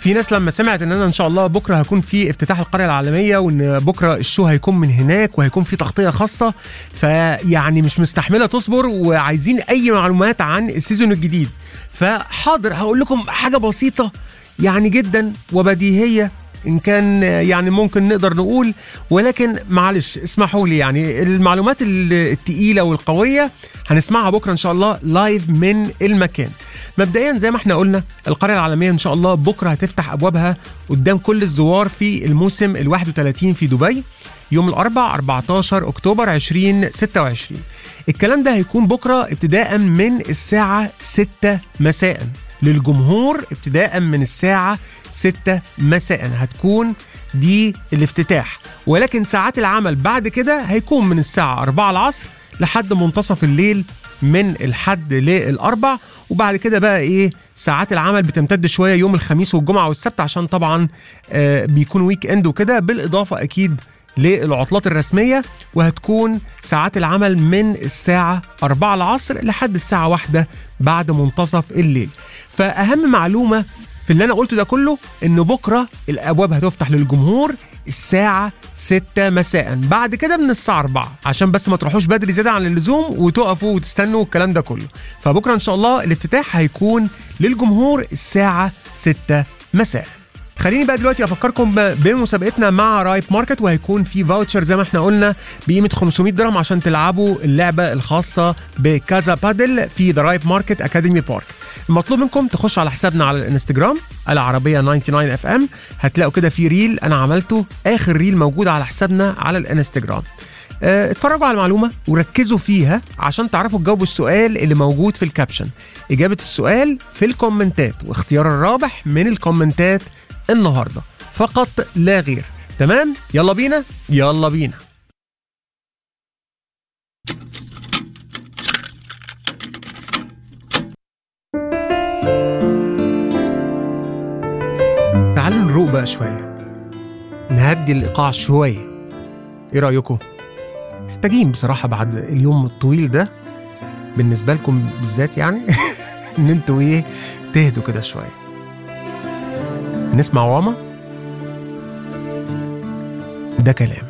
في ناس لما سمعت ان انا ان شاء الله بكره هكون في افتتاح القريه العالميه وان بكره الشو هيكون من هناك وهيكون في تغطيه خاصه فيعني مش مستحمله تصبر وعايزين اي معلومات عن السيزون الجديد فحاضر هقول لكم حاجه بسيطه يعني جدا وبديهيه ان كان يعني ممكن نقدر نقول ولكن معلش اسمحوا لي يعني المعلومات التقيله والقويه هنسمعها بكره ان شاء الله لايف من المكان مبدئيا زي ما احنا قلنا القريه العالميه ان شاء الله بكره هتفتح ابوابها قدام كل الزوار في الموسم ال 31 في دبي يوم الاربعاء 14 اكتوبر 2026 الكلام ده هيكون بكره ابتداء من الساعه 6 مساء للجمهور ابتداء من الساعه 6 مساء هتكون دي الافتتاح ولكن ساعات العمل بعد كده هيكون من الساعه 4 العصر لحد منتصف الليل من الحد للاربع وبعد كده بقى ايه ساعات العمل بتمتد شويه يوم الخميس والجمعه والسبت عشان طبعا آه بيكون ويك اند وكده بالاضافه اكيد للعطلات الرسميه وهتكون ساعات العمل من الساعه 4 العصر لحد الساعه 1 بعد منتصف الليل فاهم معلومه في اللي انا قلته ده كله ان بكره الابواب هتفتح للجمهور الساعة 6 مساء بعد كده من الساعة 4 عشان بس ما تروحوش بدري زيادة عن اللزوم وتقفوا وتستنوا الكلام ده كله فبكرة إن شاء الله الافتتاح هيكون للجمهور الساعة 6 مساء خليني بقى دلوقتي افكركم بمسابقتنا مع رايب ماركت وهيكون في فاوتشر زي ما احنا قلنا بقيمه 500 درهم عشان تلعبوا اللعبه الخاصه بكازا بادل في ذا رايب ماركت اكاديمي بارك المطلوب منكم تخشوا على حسابنا على الانستجرام العربيه 99 اف ام هتلاقوا كده في ريل انا عملته اخر ريل موجود على حسابنا على الانستجرام اه اتفرجوا على المعلومة وركزوا فيها عشان تعرفوا تجاوبوا السؤال اللي موجود في الكابشن إجابة السؤال في الكومنتات واختيار الرابح من الكومنتات النهارده فقط لا غير تمام يلا بينا يلا بينا تعالوا نروق بقى شويه نهدي الايقاع شويه ايه رايكم محتاجين بصراحه بعد اليوم الطويل ده بالنسبه لكم بالذات يعني ان انتوا ايه تهدوا كده شويه نسمع واما ده كلام